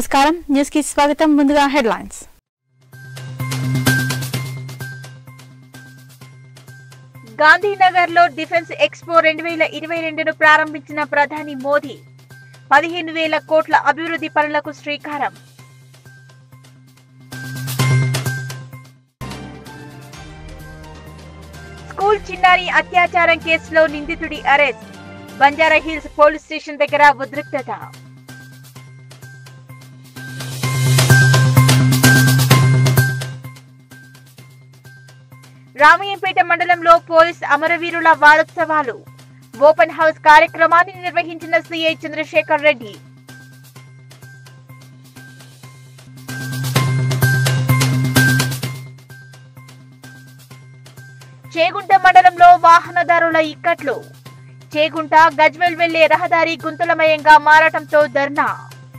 నమస్కారం న్యూస్ కి స్వాగతం ముందుగా హెడ్లైన్స్ గాంధీనగర్ లో డిఫెన్స్ ఎక్స్పో రెండు వేల ఇరవై రెండును ప్రారంభించిన ప్రధాని మోదీ పదిహేను వేల కోట్ల అభివృద్ధి పనులకు శ్రీకారం స్కూల్ చిన్నారి అత్యాచారం కేసులో నిందితుడి arrest Banjara hills police station దగ్గర ఉద్రిక్తత రామయ్యంపేట మండలంలో పోలీస్ అమరవీరుల వారోత్సవాలు ఓపెన్ హౌస్ కార్యక్రమాన్ని నిర్వహించిన సిఐ చంద్రశేఖర్ రెడ్డి చేగుంట మండలంలో వాహనదారుల ఇక్కట్లు చేగుంట గజ్వెల్ వెళ్లే రహదారి గుంతలమయంగా మారటంతో ధర్నా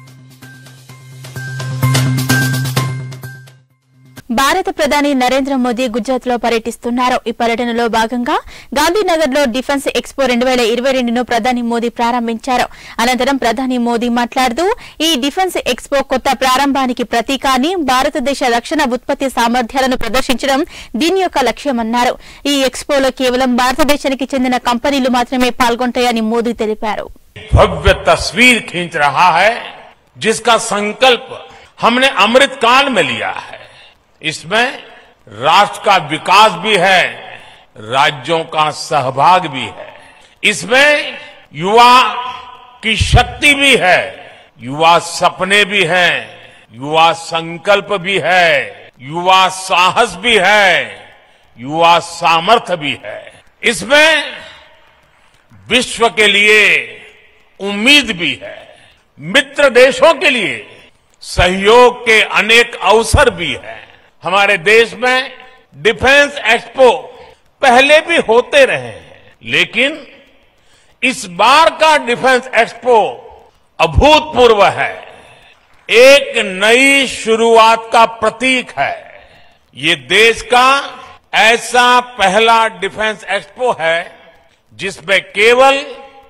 భారత ప్రధాని నరేంద్ర మోదీ గుజరాత్ లో పర్యటిస్తున్నారు ఈ పర్యటనలో భాగంగా గాంధీనగర్ లో డిఫెన్స్ ఎక్స్పో రెండు వేల ఇరవై రెండును ప్రధాని మోదీ ప్రారంభించారు అనంతరం ప్రధాని మోదీ మాట్లాడుతూ ఈ డిఫెన్స్ ఎక్స్పో కొత్త ప్రారంభానికి ప్రతీక అని భారతదేశ రక్షణ ఉత్పత్తి సామర్థ్యాలను ప్రదర్శించడం దీని యొక్క లక్ష్యమన్నారు ఈ ఎక్స్పోలో కేవలం భారతదేశానికి చెందిన కంపెనీలు మాత్రమే పాల్గొంటాయని మోదీ తెలిపారు भव्य तस्वीर खींच रहा है जिसका संकल्प हमने अमृत काल में लिया है इसमें राष्ट्र का विकास भी है राज्यों का सहभाग भी है इसमें युवा की शक्ति भी है युवा सपने भी हैं युवा संकल्प भी है युवा साहस भी है युवा सामर्थ्य भी है इसमें विश्व के लिए उम्मीद भी है मित्र देशों के लिए सहयोग के अनेक अवसर भी हैं हमारे देश में डिफेंस एक्सपो पहले भी होते रहे हैं लेकिन इस बार का डिफेंस एक्सपो अभूतपूर्व है एक नई शुरुआत का प्रतीक है ये देश का ऐसा पहला डिफेंस एक्सपो है जिसमें केवल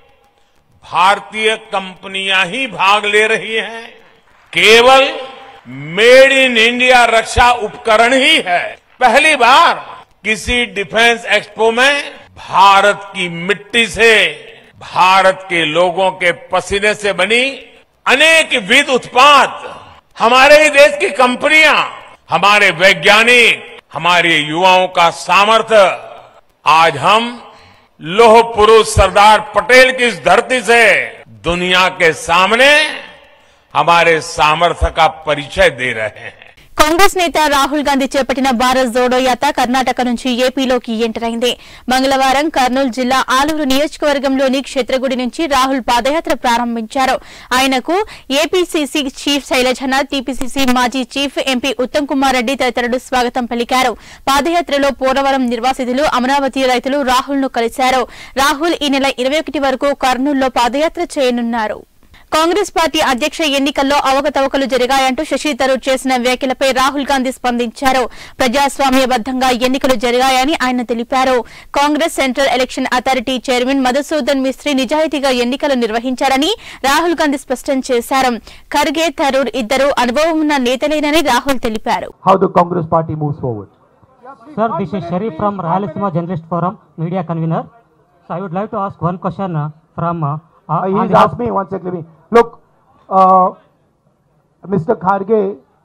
भारतीय कंपनियां ही भाग ले रही हैं केवल मेड इन इंडिया रक्षा उपकरण ही है पहली बार किसी डिफेंस एक्सपो में भारत की मिट्टी से भारत के लोगों के पसीने से बनी अनेक विध उत्पाद हमारे ही देश की कंपनियां हमारे वैज्ञानिक हमारे युवाओं का सामर्थ्य आज हम लोह पुरुष सरदार पटेल की इस धरती से दुनिया के सामने हमारे सामर्थ्य का परिचय दे रहे हैं కాంగ్రెస్ నేత రాహుల్ గాంధీ చేపట్టిన భారత్ జోడో యాత్ర కర్ణాటక నుంచి ఏపీలోకి ఎంటర్ అయింది మంగళవారం కర్నూలు జిల్లా ఆలూరు నియోజకవర్గంలోని క్షేత్రగుడి నుంచి రాహుల్ పాదయాత్ర ప్రారంభించారు ఆయనకు ఏపీసీసీ చీఫ్ శైలజనాథ్ టీపీసీసీ మాజీ చీఫ్ ఎంపీ ఉత్తమ్ కుమార్ రెడ్డి తదితరులు స్వాగతం పలికారు పాదయాత్రలో పోలవరం నిర్వాసితులు అమరావతి రైతులు రాహుల్ ను కలిశారు రాహుల్ ఈ నెల ఇరవై ఒకటి వరకు కర్నూలులో పాదయాత్ర చేయనున్నారు కాంగ్రెస్ పార్టీ అధ్యక్ష ఎన్నికల్లో అవకతవకలు జరిగాయంటూ శశి థరూర్ చేసిన వ్యాఖ్యలపై రాహుల్ గాంధీ స్పందించారు ప్రజాస్వామ్యబద్దంగా ఎన్నికలు జరిగాయని ఆయన తెలిపారు Congress central election authority chairman Madhusudan Mistry నిజాయితీగా ఎన్నికలు నిర్వహించారని రాహుల్ గాంధీ స్పష్టం చేశారు ఖర్గే థరూర్ ఇద్దరు అనుభవం ఉన్న నేతలేనని రాహుల్ తెలిపారు how the Congress party moves forward. Sir, this is Sharif from Rayalaseema Journalist Forum, media convener. So I would like to ask one question uh, from. Uh, uh, Uh, on he's behalf- asked me, one second, let me, look, uh, Mr. Kharge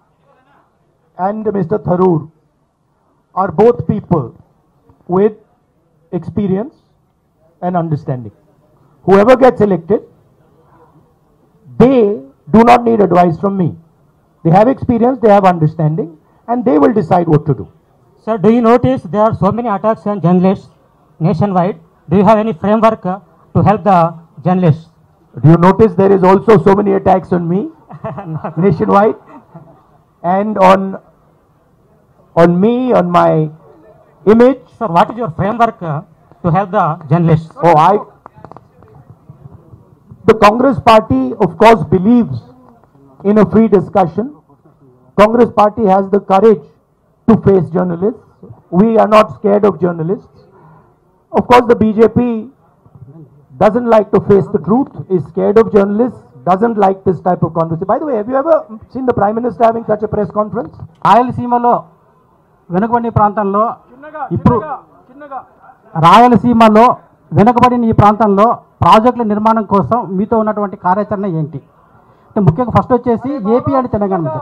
and Mr. Tharoor are both people with experience and understanding. Whoever gets elected, they do not need advice from me. They have experience, they have understanding, and they will decide what to do. Sir, do you notice there are so many attacks on journalists nationwide? Do you have any framework uh, to help the journalists? Do you notice there is also so many attacks on me nationwide and on on me, on my image? Sir, what is your framework uh, to help the journalists? Oh, I. The Congress party, of course, believes in a free discussion. Congress party has the courage to face journalists. We are not scared of journalists. Of course, the BJP doesn't like to face the truth, is scared of journalists, doesn't like this type of conversation. By the way, have you ever seen the Prime Minister having such a press conference? రాయలసీమలో వెనుకబడిన ఈ ప్రాంతంలో ఇప్పుడు రాయలసీమలో వెనుకబడిన ఈ ప్రాంతంలో ప్రాజెక్టుల నిర్మాణం కోసం మీతో ఉన్నటువంటి కార్యాచరణ ఏంటి అంటే ముఖ్యంగా ఫస్ట్ వచ్చేసి ఏపీ అండ్ తెలంగాణ మధ్య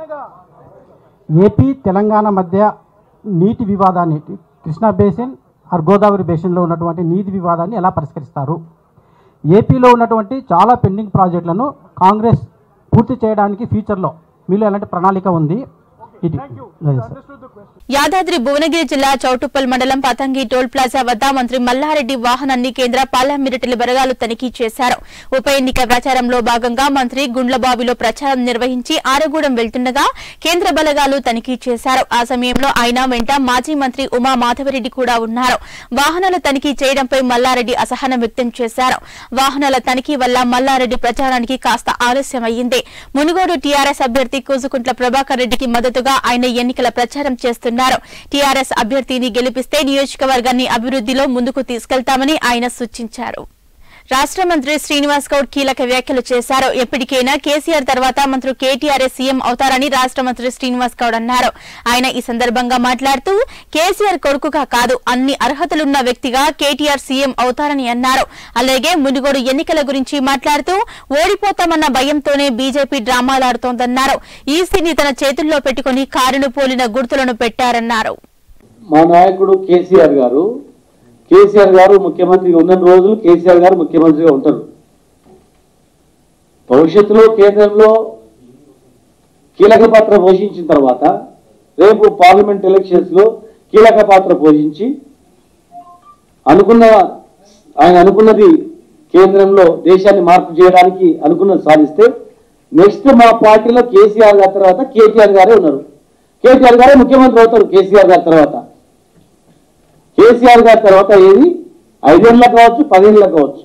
ఏపీ తెలంగాణ మధ్య నీటి వివాదాన్ని కృష్ణా బేసిన్ ఆర్ గోదావరి బేసిన్లో ఉన్నటువంటి నీటి వివాదాన్ని ఎలా పరిష్కరిస్తారు ఏపీలో ఉన్నటువంటి చాలా పెండింగ్ ప్రాజెక్టులను కాంగ్రెస్ పూర్తి చేయడానికి ఫ్యూచర్లో మీలో ఎలాంటి ప్రణాళిక ఉంది ఇది అదే సార్ యాదాద్రి భువనగిరి జిల్లా చౌటుప్పల్ మండలం పతంగి టోల్ ప్లాజా వద్ద మంత్రి మల్లారెడ్డి వాహనాన్ని కేంద్ర పార్లమెంటరీ బలగాలు తనిఖీ చేశారు ఉప ఎన్నిక ప్రచారంలో భాగంగా మంత్రి గుండ్లబావిలో ప్రచారం నిర్వహించి ఆరగూడెం వెళ్తుండగా కేంద్ర బలగాలు తనిఖీ చేశారు ఆ సమయంలో ఆయన వెంట మాజీ మంత్రి ఉమా మాధవరెడ్డి కూడా ఉన్నారు వాహనాల తనిఖీ చేయడంపై మల్లారెడ్డి అసహనం వ్యక్తం చేశారు వాహనాల తనిఖీ వల్ల మల్లారెడ్డి ప్రచారానికి కాస్త ఆలస్యమయ్యింది మునుగోడు టీఆర్ఎస్ అభ్యర్థి కూసుకుంట్ల ప్రభాకర్ రెడ్డికి మద్దతుగా ఆయన ఎన్నికల ప్రచారం చేస్తున్నారు టీఆర్ఎస్ అభ్యర్థిని గెలిపిస్తే నియోజకవర్గాన్ని అభివృద్దిలో ముందుకు తీసుకెళ్తామని ఆయన సూచించారు రాష్ట్ర మంత్రి శ్రీనివాస్ గౌడ్ కీలక వ్యాఖ్యలు చేశారు ఎప్పటికైనా కేసీఆర్ తర్వాత మంత్రి కేటీఆర్ సీఎం అవుతారని రాష్ట్ర మంత్రి శ్రీనివాస్ గౌడ్ అన్నారు ఆయన ఈ సందర్భంగా మాట్లాడుతూ కేసీఆర్ కొడుకుగా కాదు అన్ని అర్హతలున్న వ్యక్తిగా కేటీఆర్ సీఎం అవుతారని అన్నారు అలాగే మునుగోడు ఎన్నికల గురించి మాట్లాడుతూ ఓడిపోతామన్న భయంతోనే బీజేపీ డ్రామాలాడుతోందన్నారు ఈసీని తన చేతుల్లో పెట్టుకుని కారును పోలిన గుర్తులను పెట్టారన్నారు మా నాయకుడు కేసీఆర్ గారు కేసీఆర్ గారు ముఖ్యమంత్రిగా ఉన్న రోజులు కేసీఆర్ గారు ముఖ్యమంత్రిగా ఉంటారు భవిష్యత్తులో కేంద్రంలో కీలక పాత్ర పోషించిన తర్వాత రేపు పార్లమెంట్ ఎలక్షన్స్ లో కీలక పాత్ర పోషించి అనుకున్న ఆయన అనుకున్నది కేంద్రంలో దేశాన్ని మార్పు చేయడానికి అనుకున్నది సాధిస్తే నెక్స్ట్ మా పార్టీలో కేసీఆర్ గారి తర్వాత కేటీఆర్ గారే ఉన్నారు కేటీఆర్ గారే ముఖ్యమంత్రి అవుతారు కేసీఆర్ గారి తర్వాత కేసీఆర్ గారి తర్వాత ఏది ఐదేళ్ళకి కావచ్చు పదేళ్ళకి కావచ్చు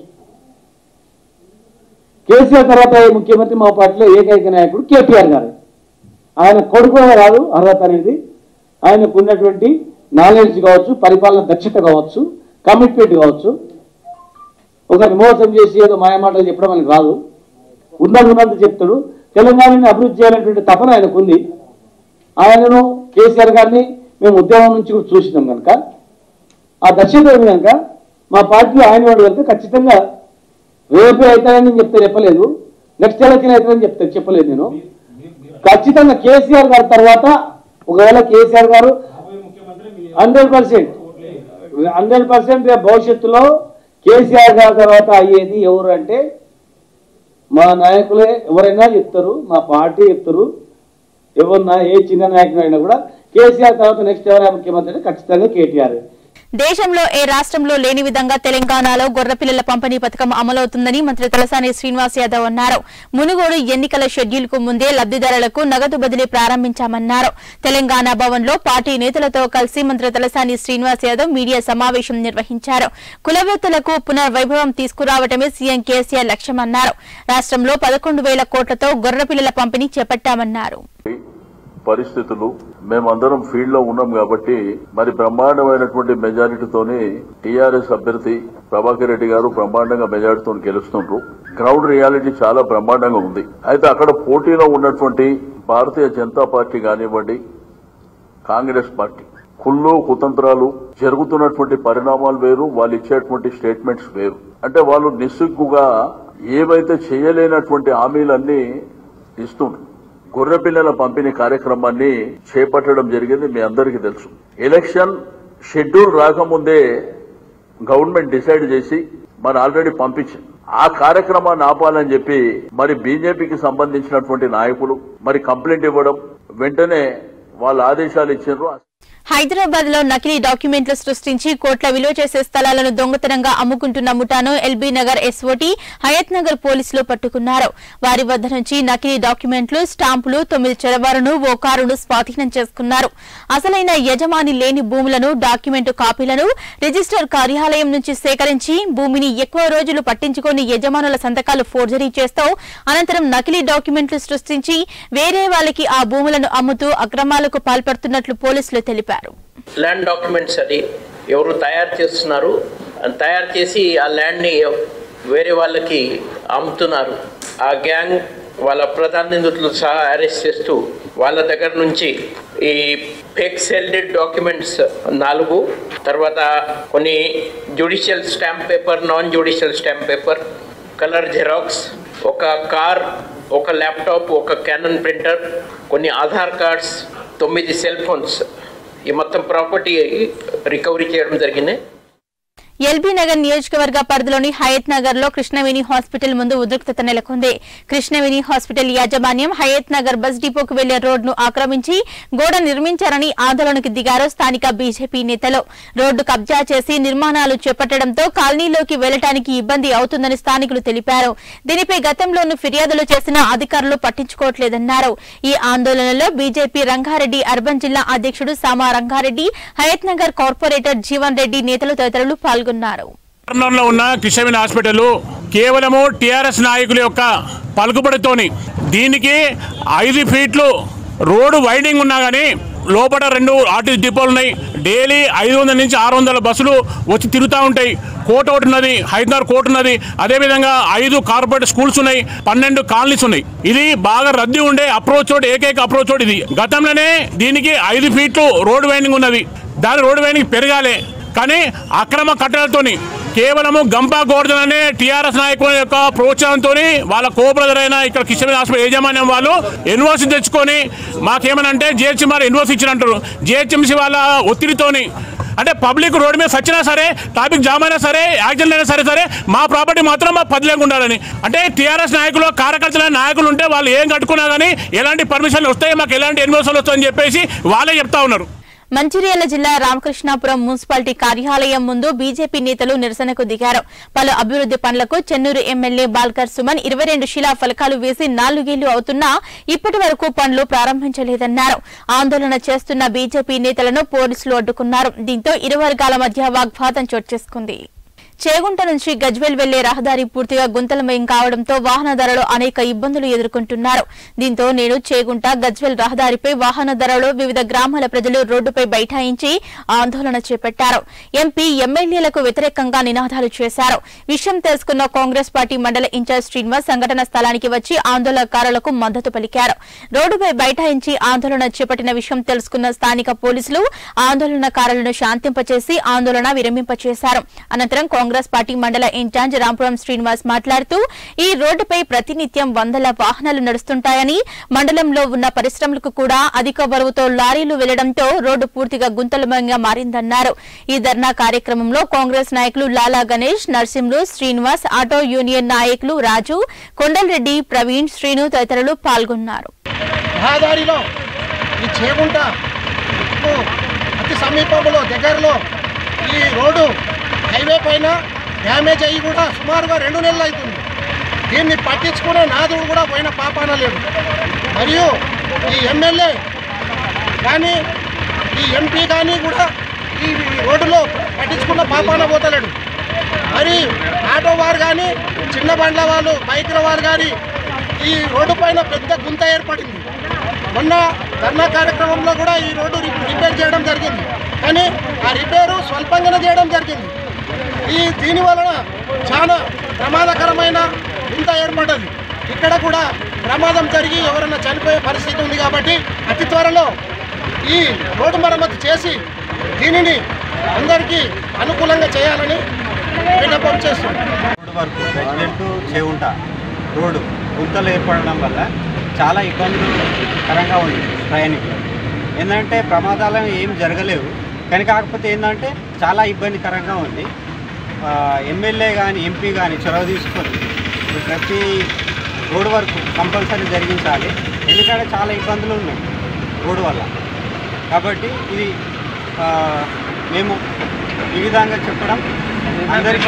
కేసీఆర్ తర్వాత ఏ ముఖ్యమంత్రి మా పార్టీలో ఏకైక నాయకుడు కేటీఆర్ గారు ఆయన కొడుకు కాదు అర్హత అనేది ఆయనకు ఉన్నటువంటి నాలెడ్జ్ కావచ్చు పరిపాలన దక్షత కావచ్చు కమిట్మెంట్ కావచ్చు ఒకరిని మోసం చేసి ఏదో మాయమాటలు చెప్పడం మనకు రాదు ఉన్నది ఉన్నది చెప్తాడు తెలంగాణని అభివృద్ధి చేయాలనేటువంటి తపన ఆయనకు ఉంది ఆయనను కేసీఆర్ గారిని మేము ఉద్యమం నుంచి కూడా చూసినాం కనుక ఆ దక్షత ఉంది కనుక మా పార్టీలో ఆయన వాడు కనుక ఖచ్చితంగా రేపు అవుతాయని నేను చెప్తే చెప్పలేదు నెక్స్ట్ ఎలక్షన్ అవుతాయని చెప్తే చెప్పలేదు నేను ఖచ్చితంగా కేసీఆర్ గారి తర్వాత ఒకవేళ కేసీఆర్ గారు హండ్రెడ్ పర్సెంట్ హండ్రెడ్ పర్సెంట్ భవిష్యత్తులో కేసీఆర్ గారి తర్వాత అయ్యేది ఎవరు అంటే మా నాయకులే ఎవరైనా చెప్తారు మా పార్టీ చెప్తారు ఎవరన్నా ఏ చిన్న నాయకుడు అయినా కూడా కేసీఆర్ తర్వాత నెక్స్ట్ ఎవరైనా ముఖ్యమంత్రి అంటే ఖచ్చితంగా కేటీఆర్ దేశంలో ఏ రాష్ట్రంలో లేని విధంగా తెలంగాణలో గొర్రెపిల్లల పంపిణీ పథకం అమలవుతుందని మంత్రి తలసాని శ్రీనివాస్ యాదవ్ అన్నారు మునుగోడు ఎన్నికల షెడ్యూల్ కు ముందే లబ్దిదారులకు నగదు బదిలీ ప్రారంభించామన్నారు తెలంగాణ భవన్ లో పార్టీ నేతలతో కలిసి మంత్రి తలసాని శ్రీనివాస్ యాదవ్ మీడియా సమావేశం నిర్వహించారు కులవేత్తలకు పునర్వైభవం తీసుకురావటమే సీఎం కేసీఆర్ లక్ష్యమన్నారు రాష్ట్రంలో పదకొండు వేల కోట్లతో గొర్రెపిల్లల పంపిణీ చేపట్టామన్నారు పరిస్థితులు మేమందరం ఫీల్డ్ లో ఉన్నాం కాబట్టి మరి బ్రహ్మాండమైనటువంటి మెజారిటీతోని టీఆర్ఎస్ అభ్యర్థి ప్రభాకర్ రెడ్డి గారు బ్రహ్మాండంగా మెజారిటీతో గెలుస్తుండ్రు గ్రౌండ్ రియాలిటీ చాలా బ్రహ్మాండంగా ఉంది అయితే అక్కడ పోటీలో ఉన్నటువంటి భారతీయ జనతా పార్టీ కానివ్వండి కాంగ్రెస్ పార్టీ కుళ్ళు కుతంత్రాలు జరుగుతున్నటువంటి పరిణామాలు వేరు వాళ్ళు ఇచ్చేటువంటి స్టేట్మెంట్స్ వేరు అంటే వాళ్ళు నిస్సిగ్గుగా ఏవైతే చేయలేనటువంటి హామీలన్నీ ఇస్తుండ్రు గొర్రెపిల్లల పంపిణీ కార్యక్రమాన్ని చేపట్టడం జరిగింది మీ అందరికీ తెలుసు ఎలక్షన్ షెడ్యూల్ రాకముందే గవర్నమెంట్ డిసైడ్ చేసి మరి ఆల్రెడీ పంపించింది ఆ కార్యక్రమాన్ని ఆపాలని చెప్పి మరి బీజేపీకి సంబంధించినటువంటి నాయకులు మరి కంప్లైంట్ ఇవ్వడం వెంటనే వాళ్ళు ఆదేశాలు ఇచ్చారు హైదరాబాద్ లో నకిలీ డాక్యుమెంట్లు సృష్టించి కోట్ల విలువ చేసే స్థలాలను దొంగతనంగా అమ్ముకుంటున్న ముఠాను ఎల్బీ నగర్ ఎస్ఓటీ హయత్ నగర్ పోలీసులు పట్టుకున్నారు వారి వద్ద నుంచి నకిలీ డాక్యుమెంట్లు స్టాంపులు తొమ్మిది చరవారును ఓ కారును స్వాధీనం చేసుకున్నారు అసలైన యజమాని లేని భూములను డాక్యుమెంటు కాపీలను రిజిస్టర్ కార్యాలయం నుంచి సేకరించి భూమిని ఎక్కువ రోజులు పట్టించుకొని యజమానుల సంతకాలు ఫోర్జరీ చేస్తూ అనంతరం నకిలీ డాక్యుమెంట్లు సృష్టించి వేరే వాళ్ళకి ఆ భూములను అమ్ముతూ అక్రమాలకు పాల్పడుతున్నట్లు పోలీసులు తెలిపారు ల్యాండ్ డాక్యుమెంట్స్ అది ఎవరు తయారు చేస్తున్నారు అది తయారు చేసి ఆ ల్యాండ్ని వేరే వాళ్ళకి అమ్ముతున్నారు ఆ గ్యాంగ్ వాళ్ళ ప్రధాన నిందితులు సహా అరెస్ట్ చేస్తూ వాళ్ళ దగ్గర నుంచి ఈ ఫేక్ సెల్డెడ్ డాక్యుమెంట్స్ నాలుగు తర్వాత కొన్ని judicial stamp paper non judicial stamp paper colour xerox ఒక కార్ ఒక ల్యాప్టాప్ ఒక క్యానన్ ప్రింటర్ కొన్ని ఆధార్ కార్డ్స్ తొమ్మిది సెల్ ఫోన్స్ ఈ మొత్తం ప్రాపర్టీ రికవరీ చేయడం జరిగింది ఎల్బీ నగర్ నియోజకవర్గ పరిధిలోని హయత్ నగర్ లో కృష్ణవేణి హాస్పిటల్ ముందు ఉద్రిక్తత నెలకొంది కృష్ణవేణి హాస్పిటల్ యాజమాన్యం హయత్ నగర్ బస్ డిపోకు వెళ్లే రోడ్డును ఆక్రమించి గోడ నిర్మించారని ఆందోళనకు దిగారు స్థానిక బీజేపీ నేతలు రోడ్డు కబ్జా చేసి నిర్మాణాలు చేపట్టడంతో కాలనీలోకి వెళ్లడానికి ఇబ్బంది అవుతుందని స్థానికులు తెలిపారు దీనిపై గతంలోనూ ఫిర్యాదులు చేసిన అధికారులు పట్టించుకోవట్లేదన్నారు ఈ ఆందోళనలో బీజేపీ రంగారెడ్డి అర్బన్ జిల్లా అధ్యక్షుడు సామా రంగారెడ్డి హయత్ నగర్ కార్పొరేటర్ జీవన్ రెడ్డి నేతలు తదితరులు పాల్గొన్నారు లో ఉన్న కిషమిన్ హాస్పిటల్ కేవలము టిఆర్ఎస్ నాయకుల యొక్క పలుకుబడితోని దీనికి ఐదు ఫీట్లు రోడ్డు వైడింగ్ ఉన్నా కానీ లోపల రెండు ఆర్టీసీ డిపోలు ఉన్నాయి డైలీ ఐదు వందల నుంచి ఆరు వందల బస్సులు వచ్చి తిరుగుతూ ఉంటాయి కోర్టు ఒకటి ఉన్నది హైదరాబాద్ కోర్టు ఉన్నది అదేవిధంగా ఐదు కార్పొరేట్ స్కూల్స్ ఉన్నాయి పన్నెండు కాలనీస్ ఉన్నాయి ఇది బాగా రద్దీ ఉండే అప్రోచ్ రోడ్ ఏకైక అప్రోచ్ రోడ్ ఇది గతంలోనే దీనికి ఐదు ఫీట్లు రోడ్ వైండింగ్ ఉన్నది దాని రోడ్ వైండింగ్ పెరగాలి కానీ అక్రమ కట్టడాలతోని కేవలము గంపా గోర్ధన్ అనే టీఆర్ఎస్ నాయకుల యొక్క ప్రోత్సాహంతో వాళ్ళ కో బ్రదర్ అయిన ఇక్కడ కిషన్ హాస్పిటల్ యాజమాన్యం వాళ్ళు ఎన్ఓసి తెచ్చుకొని మాకేమని అంటే జిహెచ్ఎం వారు ఎన్ఓసి ఇచ్చినట్టు జిహెచ్ఎంసీ వాళ్ళ ఒత్తిడితోని అంటే పబ్లిక్ రోడ్డు మీద సచ్చినా సరే ట్రాఫిక్ జామ్ అయినా సరే యాక్సిడెంట్ అయినా సరే సరే మా ప్రాపర్టీ మాత్రం మా పదిలేకుండా ఉండాలని అంటే టీఆర్ఎస్ నాయకులు కార్యకర్తల నాయకులు ఉంటే వాళ్ళు ఏం కట్టుకున్నా కానీ ఎలాంటి పర్మిషన్లు వస్తాయి మాకు ఎలాంటి ఎన్ఓసీలు వస్తాయని చెప్పేసి వాళ్ళే చెప్తా ఉన్నారు మంచిర్యాల జిల్లా రామకృష్ణాపురం మున్సిపాలిటీ కార్యాలయం ముందు బీజేపీ నేతలు నిరసనకు దిగారు పలు అభివృద్ది పనులకు చెన్నూరు ఎమ్మెల్యే బాల్కర్ సుమన్ ఇరవై రెండు శిలా ఫలకాలు వేసి నాలుగేళ్లు అవుతున్నా ఇప్పటి వరకు పనులు ప్రారంభించలేదన్నారు ఆందోళన చేస్తున్న బీజేపీ నేతలను పోలీసులు అడ్డుకున్నారు దీంతో ఇరు వర్గాల మధ్య వాగ్వాదం చోటు చేసుకుంది చేగుంట నుంచి గజ్వేల్ వెళ్లే రహదారి పూర్తిగా గుంతలమయం కావడంతో వాహనదారులు అనేక ఇబ్బందులు ఎదుర్కొంటున్నారు దీంతో నేడు చేగుంట గజ్వేల్ రహదారిపై వాహనదారులు వివిధ గ్రామాల ప్రజలు రోడ్డుపై బైఠాయించి ఆందోళన చేపట్టారు ఎంపీ ఎమ్మెల్యేలకు వ్యతిరేకంగా నినాదాలు చేశారు విషయం తెలుసుకున్న కాంగ్రెస్ పార్టీ మండల ఇన్ఛార్జ్ శ్రీనివాస్ సంఘటన స్థలానికి వచ్చి ఆందోళనకారులకు మద్దతు పలికారు రోడ్డుపై బైఠాయించి ఆందోళన చేపట్టిన విషయం తెలుసుకున్న స్థానిక పోలీసులు ఆందోళనకారులను శాంతింపచేసి ఆందోళన విరమింపచేశారు అనంతరం కాంగ్రెస్ పార్టీ మండల ఇన్ఛార్జ్ రాంపురం శ్రీనివాస్ మాట్లాడుతూ ఈ రోడ్డుపై ప్రతినిత్యం వందల వాహనాలు నడుస్తుంటాయని మండలంలో ఉన్న పరిశ్రమలకు కూడా అధిక బరువుతో లారీలు వెళ్లడంతో రోడ్డు పూర్తిగా గుంతలమయంగా మారిందన్నారు ఈ ధర్నా కార్యక్రమంలో కాంగ్రెస్ నాయకులు లాలా గణేష్ నర్సింహులు శ్రీనివాస్ ఆటో యూనియన్ నాయకులు రాజు కొండలరెడ్డి ప్రవీణ్ శ్రీను తదితరులు పాల్గొన్నారు రహదారిలో ఈ చేగుంట కు అతి సమీపంలో దగ్గరలో ఈ రోడ్డు హైవే పైన డ్యామేజ్ అయ్యి కూడా సుమారుగా రెండు నెలలు అవుతుంది దీన్ని పట్టించుకునే నాదుడు కూడా పోయిన పాపాన లేదు మరియు ఈ ఎమ్మెల్యే కానీ ఈ ఎంపీ కానీ కూడా ఈ రోడ్డులో పట్టించుకున్న పాపాన పోతలేడు మరి ఆటో వారు కానీ చిన్న బండ్ల వాళ్ళు బైకుల వారు కానీ ఈ రోడ్డు పైన పెద్ద గుంత ఏర్పడింది మొన్న ధర్నా కార్యక్రమంలో కూడా ఈ రోడ్డు రి- రిపేర్ చేయడం జరిగింది కానీ ఆ రిపేరు స్వల్పంగానే చేయడం జరిగింది ఈ దీని వలన చాలా ప్రమాదకరమైన గుంత ఏర్పడ్డది ఇక్కడ కూడా ప్రమాదం జరిగి ఎవరైనా చనిపోయే పరిస్థితి ఉంది కాబట్టి అతి త్వరలో ఈ రోడ్డు మరమ్మతు చేసి దీనిని అందరికీ అనుకూలంగా చేయాలని విన్నపం చేస్తున్నాం రోడ్డు వరకు గజ్వేల్ టు చేవుంట రోడ్డు గుంతలు ఏర్పడడం వల్ల చాలా ఇబ్బందికరంగా ఉంది ప్రయాణికులు ఏంటంటే ప్రమాదాలు ఏం జరగలేవు కానీ కాకపోతే ఏంటంటే చాలా ఇబ్బందికరంగా ఉంది ఆ, ఎమ్మెల్యే కానీ ఎంపీ కానీ చొరవ తీసుకొని ప్రతి రోడ్డు వరకు కంపల్సరీ జరిగించాలి ఎందుకంటే చాలా ఇబ్బందులు ఉన్నాయి రోడ్డు వల్ల కాబట్టి ఇది ఆ, మేము ఈ విధంగా చెప్పడం అందరికీ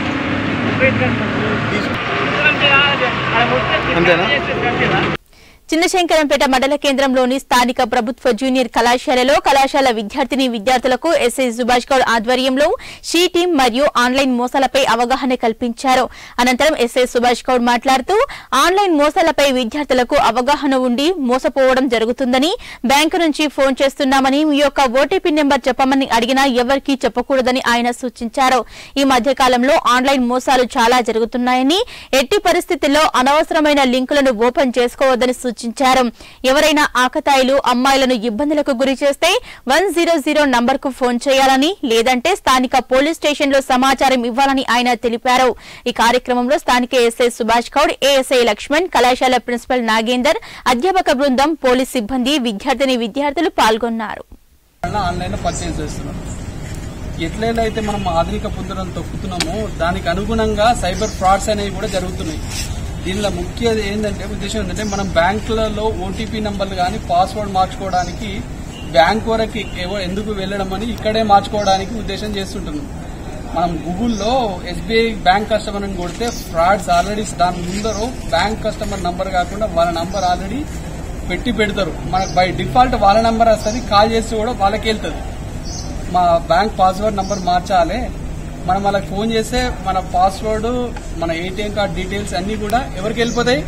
తీసుకు అంతేనా చిన్నశంకరంపేట మండల కేంద్రంలోని స్థానిక ప్రభుత్వ జూనియర్ కళాశాలలో కళాశాల విద్యార్థిని విద్యార్థులకు ఎస్ఐ సుభాష్ గౌడ్ ఆధ్వర్యంలో షీ టీం మరియు ఆన్లైన్ మోసాలపై అవగాహన కల్పించారు అనంతరం ఎస్ఐ సుభాష్ గౌడ్ మాట్లాడుతూ ఆన్లైన్ మోసాలపై విద్యార్థులకు అవగాహన ఉండి మోసపోవడం జరుగుతుందని బ్యాంకు నుంచి ఫోన్ చేస్తున్నామని మీ యొక్క ఓటీపీ నెంబర్ చెప్పమని అడిగినా ఎవరికీ చెప్పకూడదని ఆయన సూచించారు ఈ మధ్య కాలంలో ఆన్లైన్ మోసాలు చాలా జరుగుతున్నాయని ఎట్టి పరిస్థితుల్లో అనవసరమైన లింకులను ఓపెన్ చేసుకోవద్దని సూచించారు ఎవరైనా ఆకతాయిలు అమ్మాయిలను ఇబ్బందులకు గురి చేస్తే వన్ జీరో జీరో నంబర్ కు ఫోన్ చేయాలని లేదంటే స్థానిక పోలీస్ స్టేషన్ లో సమాచారం ఇవ్వాలని ఆయన తెలిపారు ఈ కార్యక్రమంలో స్థానిక ఎస్ఐ సుభాష్ గౌడ్ ఏఎస్ఐ లక్ష్మణ్ కళాశాల ప్రిన్సిపల్ నాగేందర్ అధ్యాపక బృందం పోలీస్ సిబ్బంది విద్యార్థిని విద్యార్థులు పాల్గొన్నారు ఆన్లైన్ పర్చేజ్ చేస్తున్నాం ఎట్లయితే అయితే మనం ఆధునిక పుంజరం తొక్కుతున్నామో దానికి అనుగుణంగా సైబర్ ఫ్రాడ్స్ అనేవి కూడా జరుగుతున్నాయి దీనిలో ముఖ్య ఏంటంటే ఉద్దేశం ఏంటంటే మనం బ్యాంకులలో ఓటీపీ నంబర్లు కానీ పాస్వర్డ్ మార్చుకోవడానికి బ్యాంక్ వరకు ఏవో ఎందుకు వెళ్ళడం అని ఇక్కడే మార్చుకోవడానికి ఉద్దేశం చేస్తుంటున్నాం మనం గూగుల్లో ఎస్బీఐ బ్యాంక్ కస్టమర్ అని కొడితే ఫ్రాడ్స్ ఆల్రెడీ దాని ముందర బ్యాంక్ కస్టమర్ నంబర్ కాకుండా వాళ్ళ నంబర్ ఆల్రెడీ పెట్టి పెడతారు మనకు బై డిఫాల్ట్ వాళ్ళ నంబర్ వస్తుంది కాల్ చేస్తే కూడా వాళ్ళకి వెళ్తుంది మా బ్యాంక్ పాస్వర్డ్ నంబర్ మార్చాలి మనం వాళ్ళకి ఫోన్ చేస్తే మన పాస్వర్డ్ మన ఏటీఎం కార్డ్ డీటెయిల్స్ అన్ని కూడా ఎవరికి వెళ్ళిపోతాయి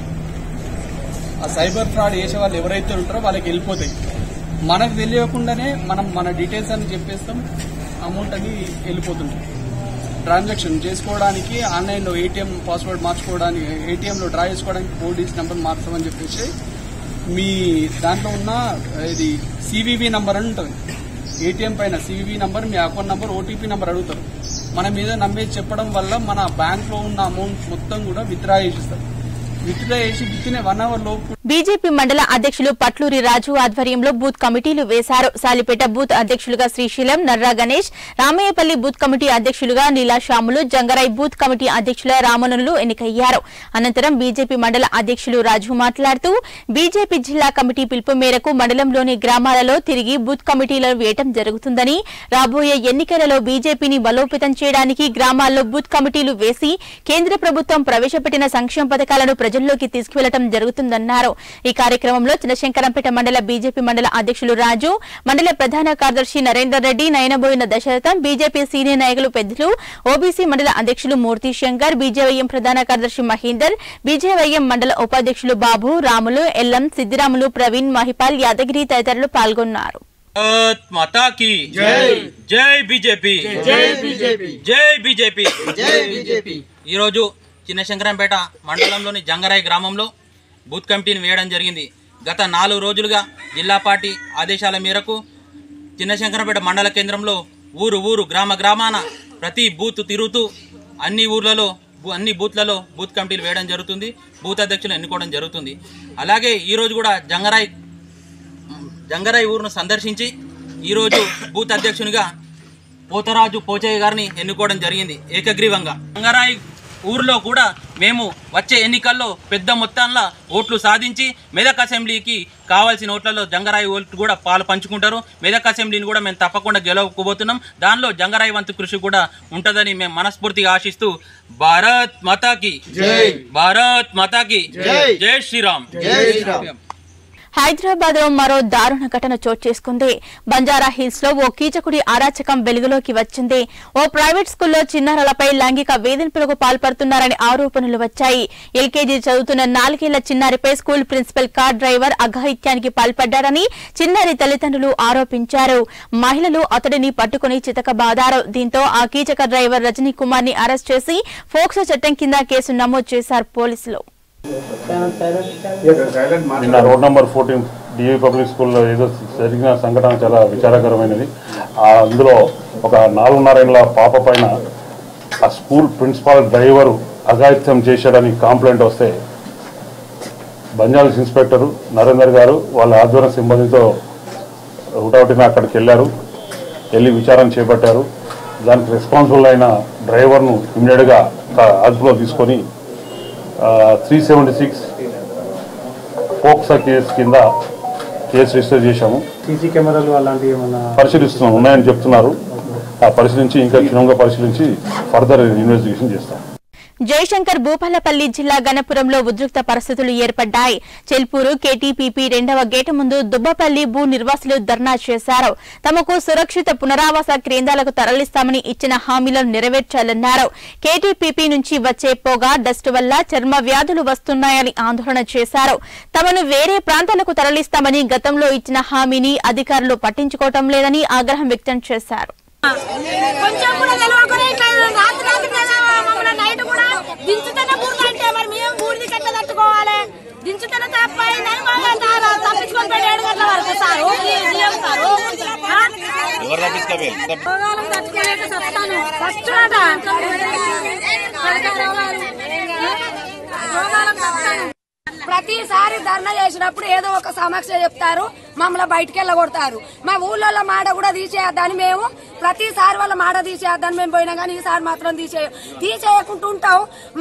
ఆ సైబర్ ఫ్రాడ్ చేసే వాళ్ళు ఎవరైతే ఉంటారో వాళ్ళకి వెళ్ళిపోతాయి మనకు తెలియకుండానే మనం మన డీటెయిల్స్ అని చెప్పేస్తాం అమౌంట్ అని వెళ్ళిపోతుంటాయి ట్రాన్సాక్షన్ చేసుకోవడానికి ఆన్లైన్లో ఏటీఎం పాస్వర్డ్ మార్చుకోవడానికి ఏటీఎంలో డ్రా చేసుకోవడానికి ఫోర్ డీస్ నెంబర్ మార్చామని చెప్పేసి మీ దాంట్లో ఉన్న ఇది సివివి నంబర్ అని ఉంటుంది ఏటీఎం పైన సివివి నంబర్ మీ అకౌంట్ నంబర్ ఓటీపీ నంబర్ అడుగుతారు మన మీద నమ్మేది చెప్పడం వల్ల మన బ్యాంక్ లో ఉన్న అమౌంట్ మొత్తం కూడా విత్డ్రా చేసిస్తారు విత్డ్రా చేసి విత్ వన్ అవర్ లోపు బీజేపీ మండల అధ్యక్షులు పట్లూరి రాజు ఆధ్వర్యంలో బూత్ కమిటీలు వేశారు సాలిపేట బూత్ అధ్యక్షులుగా శ్రీశైలం నర్రా గణేష్ రామయ్యపల్లి బూత్ కమిటీ అధ్యక్షులుగా నీలా శ్యాములు జంగరాయ్ బూత్ కమిటీ అధ్యక్షుల రామనులు ఎన్నికయ్యారు అనంతరం బీజేపీ మండల అధ్యక్షులు రాజు మాట్లాడుతూ బీజేపీ జిల్లా కమిటీ పిలుపు మేరకు మండలంలోని గ్రామాలలో తిరిగి బూత్ కమిటీలను వేయటం జరుగుతుందని రాబోయే ఎన్నికలలో బీజేపీని బలోపేతం చేయడానికి గ్రామాల్లో బూత్ కమిటీలు వేసి కేంద్ర ప్రభుత్వం ప్రవేశపెట్టిన సంక్షేమ పథకాలను ప్రజల్లోకి తీసుకువెళ్లడం జరుగుతుందన్నారు ఈ కార్యక్రమంలో చిన్నశంకరంపేట మండల బీజేపీ మండల అధ్యక్షులు రాజు మండల ప్రధాన కార్యదర్శి నరేందర్ రెడ్డి నయనబోయిన దశరథం బీజేపీ సీనియర్ నాయకులు పెద్దలు ఓబీసీ మండల అధ్యక్షులు మూర్తి శంకర్ బీజేవైఎం ప్రధాన కార్యదర్శి మహేందర్ బీజేవైఎం మండల ఉపాధ్యక్షులు బాబు రాములు ఎల్లం సిద్దిరాములు ప్రవీణ్ మహిపాల్ యాదగిరి తదితరులు పాల్గొన్నారు భారత్ మాతా కి జై జై బీజేపీ జై బీజేపీ జై బీజేపీ జై బీజేపీ ఈరోజు చిన్నశంకరంపేట మండలంలోని జంగరాయి గ్రామంలో బూత్ కమిటీని వేయడం జరిగింది గత నాలుగు రోజులుగా జిల్లా పార్టీ ఆదేశాల మేరకు చిన్నశంకరంపేట మండల కేంద్రంలో ఊరు ఊరు గ్రామ గ్రామాన ప్రతి బూత్ తిరుగుతూ అన్ని ఊర్లలో బూ- అన్ని బూత్లలో బూత్ కమిటీలు వేయడం జరుగుతుంది బూత్ అధ్యక్షులు ఎన్నుకోవడం జరుగుతుంది అలాగే ఈరోజు కూడా జంగరాయి జంగరాయి ఊరును సందర్శించి ఈరోజు బూత్ అధ్యక్షునిగా పోతరాజు పోచయ్య గారిని ఎన్నుకోవడం జరిగింది ఏకగ్రీవంగా జంగరాయి ఊర్లో కూడా మేము వచ్చే ఎన్నికల్లో పెద్ద మొత్తంలో ఓట్లు సాధించి మెదక్ అసెంబ్లీకి కావాల్సిన ఓట్లలో జంగరాయి ఓట్లు కూడా పాలు పంచుకుంటారు మెదక్ అసెంబ్లీని కూడా మేము తప్పకుండా గెలవకపోతున్నాం దానిలో జంగరాయి వంతు కృషి కూడా ఉంటుందని మేము మనస్ఫూర్తిగా ఆశిస్తూ భారత్ మాతాకి జై. భారత్ మాతాకి జై. జై శ్రీరామ్ జై శ్రీరామ్. హైదరాబాద్ లో మరో దారుణ ఘటన చోటు చేసుకుంది బంజారా హిల్స్ లో ఓ కీచకుడి అరాచకం వెలుగులోకి వచ్చింది ఓ ప్రైవేట్ స్కూల్లో చిన్నారులపై లైంగిక వేధింపులకు పాల్పడుతున్నారని ఆరోపణలు వచ్చాయి ఎల్కేజీ చదువుతున్న నాలుగేళ్ల చిన్నారిపై స్కూల్ ప్రిన్సిపల్ కార్ డ్రైవర్ అఘాయిత్యానికి పాల్పడ్డారని చిన్నారి తల్లిదండ్రులు ఆరోపించారు మహిళలు అతడిని పట్టుకుని చితకబాదారు దీంతో ఆ కీచక డ్రైవర్ రజనీ కుమార్ ని అరెస్ట్ చేసి ఫోక్సో చట్టం కింద కేసు నమోదు చేశారు పోలీసులు నిన్న road number fourteen DA public స్కూల్లో ఏదో జరిగిన సంఘటన చాలా విచారకరమైనది ఆ అందులో ఒక నాలుగున్నరేళ్ళ పాప పైన ఆ స్కూల్ ప్రిన్సిపాల్ డ్రైవరు అఘాయిత్యం చేశాడని కంప్లైంట్ వస్తే బంజారాస్ ఇన్స్పెక్టర్ నరేందర్ గారు వాళ్ళ ఆధ్వర్య సిబ్బందితో హుటాహుటిన అక్కడికి వెళ్ళారు వెళ్ళి విచారణ చేపట్టారు దానికి రెస్పాన్సిబుల్ అయిన డ్రైవర్ను ఇమ్మీడియట్గా అదుపులో తీసుకొని three seventy six POCSO case కింద కేసు రిజిస్టర్ చేశాము సీసీ కెమెరాలు అలాంటివి ఏమన్నా పరిశీలిస్తున్నాం ఉన్నాయని చెప్తున్నారు ఆ పరిశీలించి ఇంకా క్షుణ్ణంగా పరిశీలించి ఫర్దర్ ఇన్వెస్టిగేషన్ చేస్తాం జయశంకర్ భూపాలపల్లి జిల్లా గణపురంలో ఉద్రిక్త పరిస్థితులు ఏర్పడ్డాయి చెల్పూరు కేటీపీపీ రెండవ గేటు ముందు దుబ్బపల్లి భూ నిర్వాసులు ధర్నా చేశారు తమకు సురక్షిత పునరావాస కేంద్రాలకు తరలిస్తామని ఇచ్చిన హామీలను నెరవేర్చాలన్నారు కేటీపీపీ నుంచి వచ్చే పొగ డస్ట్ వల్ల చర్మ వ్యాధులు వస్తున్నాయని ఆందోళన చేశారు తమను వేరే ప్రాంతాలకు తరలిస్తామని గతంలో ఇచ్చిన హామీని అధికారులు పట్టించుకోవటం లేదని ఆగ్రహం వ్యక్తం చేశారు కొంచెం కూడా తెలియకుండా ఇట్లా రాత్రి రాత్రి కదా మమ్మల్ని నైట్ కూడా దించుతేనే బూర్ది అంటే మరి మేము బూర్ది కట్ట తట్టుకోవాలి దించుతేనే తప్పైందని మమ్మల్ని తా- తప్పించుకొని పోయి ఏడు గంటల వరకు సారు జీఎం సారు ఆ? రోగాలకు తట్టుకోలేక చస్తాను ఫస్ట్ అట రోగాలకు చస్తాను ప్రతిసారి ధర్నా చేసినప్పుడు ఏదో ఒక సమస్య చెప్తారు మమ్మల్ని బయటికి వెళ్ళగొడతారు మా ఊళ్ళో మాట కూడా తీసేయద్దని మేము ప్రతిసారి వాళ్ళ మాట తీసేయద్దని మేము పోయినా కానీ ఈసారి మాత్రం తీసే తీసేయకుండా ఉంటాం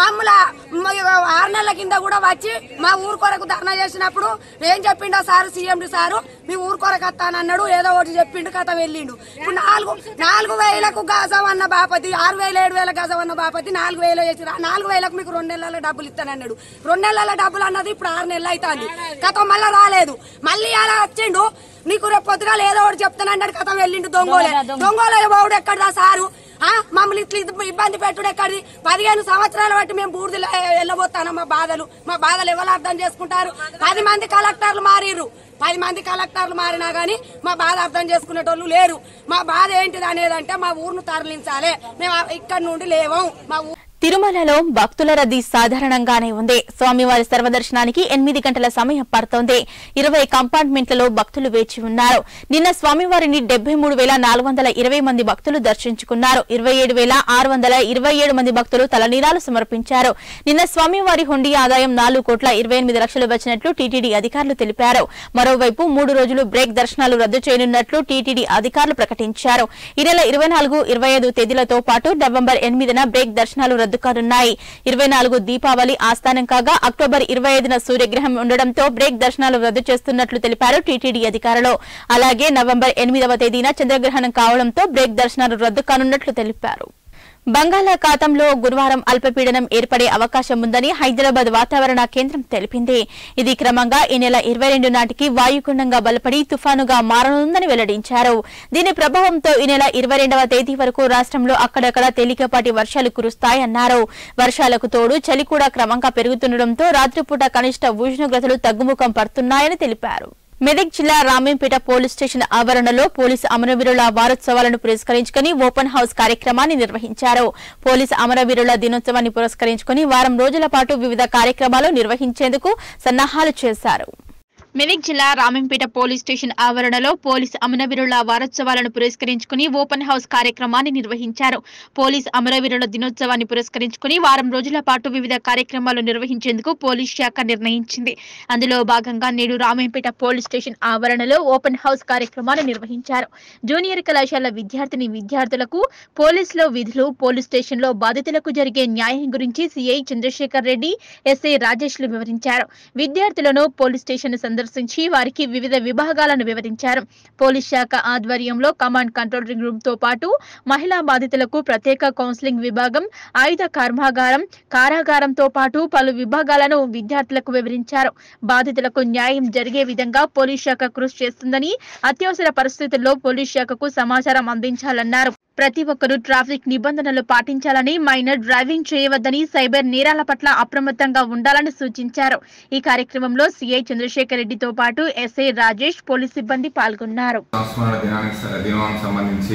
మమ్మల్ని ఆరు నెలల కింద కూడా వచ్చి మా ఊరు కొరకు ధర్నా చేసినప్పుడు ఏం చెప్పిండో సారు సీఎండి సారు మీ ఊరు కొరకు వస్తానన్నాడు ఏదో ఒకటి చెప్పిండు కథ వెళ్ళిండు ఇప్పుడు నాలుగు నాలుగు వేలకు గజం అన్న బాపతి ఆరు వేల ఏడు వేల గజం అన్న బాపతి నాలుగు వేలు వేసి నాలుగు వేలకు మీకు రెండు నెలల డబ్బులు ఇస్తానన్నాడు రెండు నెలల డబ్బులు అన్నది ఇప్పుడు ఆరు నెలలు అవుతుంది కథ మళ్ళా రాలేదు మళ్ళీ అలా వచ్చిండు నీకు రేపు పొద్దుగాల ఏదో ఒకటి చెప్తానన్నాడు కథ వెళ్ళిండు దొంగోలే దొంగోలే బావుడు ఎక్కడదా సారు ఆ మమ్మల్ని ఇట్లా ఇది- ఇబ్బంది పెట్టుడు ఎక్కడిది పదిహేను సంవత్సరాల బట్టి మేము బూడిదలో వెళ్ళబోతాను మా బాధలు మా బాధలు ఎవరు అర్థం చేసుకుంటారు పది మంది కలెక్టర్లు మారిర్రు పది మంది కలెక్టర్లు మారినా గానీ మా బాధ అర్థం చేసుకునేటోళ్ళు లేరు మా బాధ ఏంటిది అనేదంటే మా ఊరును తరలించాలి మేము ఇక్కడ నుండి లేవం మా ఊరు తిరుమలలో భక్తుల రద్దీ సాధారణంగానే ఉంది స్వామివారి సర్వదర్శనానికి ఎనిమిది గంటల సమయం పడుతోంది ఇరవై కంపార్ట్మెంట్లలో భక్తులు వేచి ఉన్నారు నిన్న స్వామివారిని డెబ్బై మూడు వేల నాలుగు వందల ఇరవై మంది భక్తులు దర్శించుకున్నారు ఇరవై ఏడు వేల ఆరు వందల ఇరవై ఏడు మంది భక్తులు తలనీలాలు సమర్పించారు నిన్న స్వామివారి హుండీ ఆదాయం నాలుగు కోట్ల ఇరవై ఎనిమిది లక్షలు వచ్చినట్లు టీటీడీ అధికారులు తెలిపారు మరోవైపు మూడు రోజులు బ్రేక్ దర్శనాలు రద్దు చేయనున్నట్లు టీటీడీ అధికారులు ప్రకటించారు ఈ నెల ఇరవై నాలుగు ఇరవై ఐదు తేదీలతో పాటు నవంబర్ ఎనిమిదిన బ్రేక్ దర్శనాలు రద్దు కానున్నాయి ఇరవై నాలుగు దీపావళి ఆస్థానం కాగా అక్టోబర్ ఇరవై ఐదున సూర్యగ్రహం ఉండడంతో బ్రేక్ దర్శనాలు రద్దు చేస్తున్నట్లు తెలిపారు టీటీడీ అధికారులు అలాగే నవంబర్ ఎనిమిదవ తేదీన చంద్రగ్రహణం కావడంతో బ్రేక్ దర్శనాలు రద్దు కానున్నట్లు తెలిపారు బంగాళాఖాతంలో గురువారం అల్పపీడనం ఏర్పడే అవకాశం ఉందని హైదరాబాద్ వాతావరణ కేంద్రం తెలిపింది ఇది క్రమంగా ఈ నెల ఇరవై రెండు నాటికి వాయుగుండంగా బలపడి తుఫానుగా మారనుందని వెల్లడించారు దీని ప్రభావంతో ఈ నెల ఇరవై రెండవ తేదీ వరకు రాష్ట్రంలో అక్కడక్కడ తేలికపాటి వర్షాలు కురుస్తాయన్నారు వర్షాలకు తోడు చలి కూడా క్రమంగా పెరుగుతుండటంతో రాత్రిపూట కనిష్ట ఉష్ణోగ్రతలు తగ్గుముఖం పడుతున్నాయని తెలిపారు మెదక్ జిల్లా రామేంపేట పోలీస్ స్టేషన్ ఆవరణలో పోలీసు అమరవీరుల వారోత్సవాలను పురస్కరించుకుని ఓపెన్ హౌస్ కార్యక్రమాన్ని నిర్వహించారు పోలీసు అమరవీరుల దినోత్సవాన్ని పురస్కరించుకుని వారం రోజుల పాటు వివిధ కార్యక్రమాలు నిర్వహించేందుకు సన్నాహాలు చేశారు మెదక్ జిల్లా రామంపేట పోలీస్ స్టేషన్ ఆవరణలో పోలీస్ అమరవీరుల వారోత్సవాలను పురస్కరించుకుని ఓపెన్ హౌస్ కార్యక్రమాన్ని నిర్వహించారు పోలీస్ అమరవీరుల దినోత్సవాన్ని పురస్కరించుకుని వారం రోజుల పాటు వివిధ కార్యక్రమాలు నిర్వహించేందుకు పోలీస్ శాఖ నిర్ణయించింది అందులో భాగంగా నేడు రామంపేట పోలీస్ స్టేషన్ ఆవరణలో ఓపెన్ హౌస్ కార్యక్రమాన్ని నిర్వహించారు జూనియర్ కళాశాల విద్యార్థిని విద్యార్థులకు పోలీసులో విధులు పోలీస్ స్టేషన్లో బాధితులకు జరిగే న్యాయం గురించి సిఐ చంద్రశేఖర్ రెడ్డి ఎస్ఐ రాజేష్లు వివరించారు విద్యార్థులను పోలీస్ స్టేషన్ సందర్శించి వారికి వివిధ విభాగాలను వివరించారు పోలీస్ శాఖ ఆధ్వర్యంలో కమాండ్ కంట్రోల్ రూమ్ తో పాటు మహిళా బాధితులకు ప్రత్యేక కౌన్సిలింగ్ విభాగం ఆయుధ కర్మాగారం కారాగారంతో పాటు పలు విభాగాలను విద్యార్థులకు వివరించారు బాధితులకు న్యాయం జరిగే విధంగా పోలీస్ శాఖ కృషి చేస్తుందని అత్యవసర పరిస్థితుల్లో పోలీస్ శాఖకు సమాచారం అందించాలన్నారు ప్రతి ఒక్కరూ ట్రాఫిక్ నిబంధనలు పాటించాలని మైనర్ డ్రైవింగ్ చేయవద్దని సైబర్ నేరాల పట్ల అప్రమత్తంగా ఉండాలని సూచించారు ఈ కార్యక్రమంలో సిఐ చంద్రశేఖర్ రెడ్డితో పాటు ఎస్ఐ రాజేష్ పోలీస్ సిబ్బంది పాల్గొన్నారు సంస్మరణ దినానికి దినానికి సంబంధించి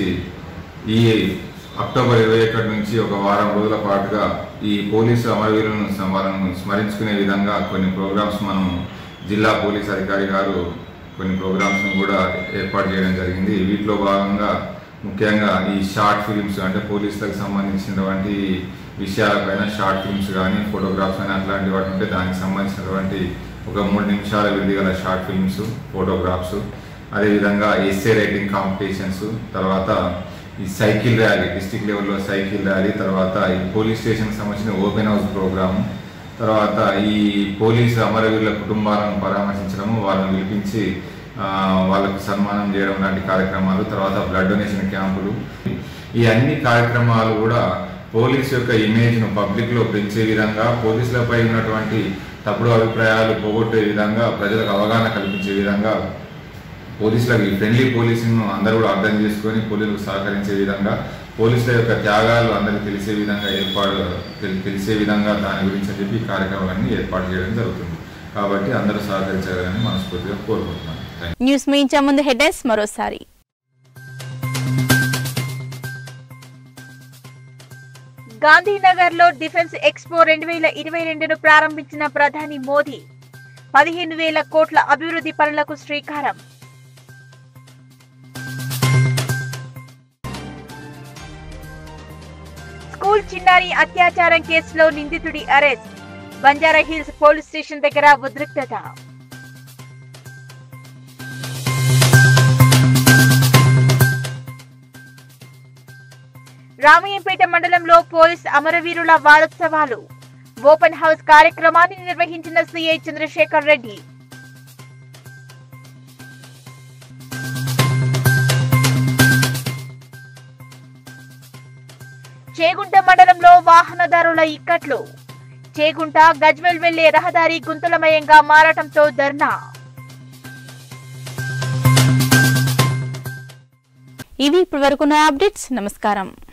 ఈ అక్టోబర్ ఇరవై ఒకటి నుంచి ఒక వారం రోజుల పాటుగా ఈ పోలీసు అమరవీరులను స- వాళ్ళను స్మరించుకునే విధంగా కొన్ని ప్రోగ్రామ్స్ మనం జిల్లా పోలీస్ అధికారి గారు కొన్ని ప్రోగ్రామ్స్ను కూడా ఏర్పాటు చేయడం జరిగింది వీటిలో భాగంగా ముఖ్యంగా ఈ షార్ట్ ఫిలిమ్స్ అంటే పోలీసులకు సంబంధించినటువంటి విషయాలపైన షార్ట్ ఫిల్మ్స్ కానీ ఫోటోగ్రాఫ్స్ కానీ అట్లాంటి వాటి ఉంటే దానికి సంబంధించినటువంటి ఒక మూడు నిమిషాల వ్యవధి గల షార్ట్ ఫిల్మ్స్ ఫోటోగ్రాఫ్స్ అదేవిధంగా ఎస్ఏ రైటింగ్ కాంపిటీషన్స్ తర్వాత ఈ సైకిల్ ర్యాలీ డిస్టిక్ లెవెల్లో సైకిల్ ర్యాలీ తర్వాత ఈ పోలీస్ స్టేషన్కి సంబంధించిన ఓపెన్ హౌస్ ప్రోగ్రామ్ తర్వాత ఈ పోలీసు అమరవీరుల కుటుంబాలను పరామర్శించడము వాళ్ళని పిలిపించి ఆ, వాళ్ళకు సన్మానం చేయడం లాంటి కార్యక్రమాలు తర్వాత బ్లడ్ డొనేషన్ క్యాంపులు ఈ అన్ని కార్యక్రమాలు కూడా పోలీస్ యొక్క ఇమేజ్ను పబ్లిక్లో పెంచే విధంగా పోలీసులపై ఉన్నటువంటి తప్పుడు అభిప్రాయాలు పోగొట్టే విధంగా ప్రజలకు అవగాహన కల్పించే విధంగా పోలీసులకి ఫ్రెండ్లీ పోలీసింగ్ను అందరూ కూడా అర్థం చేసుకొని పోలీసులకు సహకరించే విధంగా పోలీసుల యొక్క త్యాగాలు అందరికీ తెలిసే విధంగా ఏర్పాటు తెలి- తెలిసే విధంగా దాని గురించి అని చెప్పి ఈ కార్యక్రమాలన్నీ ఏర్పాటు చేయడం జరుగుతుంది కాబట్టి అందరూ సహకరించాలని మనస్ఫూర్తిగా కోరుకుంటున్నాను థ్యాంక్ యూ. న్యూస్ ముగించే ముందు హెడ్లైన్స్ మరోసారి గాంధీనగర్ లో డిఫెన్స్ ఎక్స్పో రెండు వేల ఇరవై రెండును ప్రారంభించిన ప్రధాని మోదీ పదిహేను వేల కోట్ల అభివృద్ధి పనులకు శ్రీకారం స్కూల్ చిన్నారి అత్యాచారం కేసులో నిందితుడి arrest Banjara hills police station దగ్గర ఉద్రిక్తత రామయ్యంపేట మండలంలో పోలీస్ అమరవీరుల వారోత్సవాలు ఓపెన్ హౌస్ కార్యక్రమాన్ని నిర్వహించిన సిఐ చంద్రశేఖర్ రెడ్డి చేగుంట మండలంలో వాహనదారుల ఇక్కట్లు చేగుంట గజ్వెల్ వెళ్లే రహదారి గుంతలమయంగా మారటంతో ధర్నా ఇవి ఇప్పటి వరకున్న అప్డేట్స్ నమస్కారం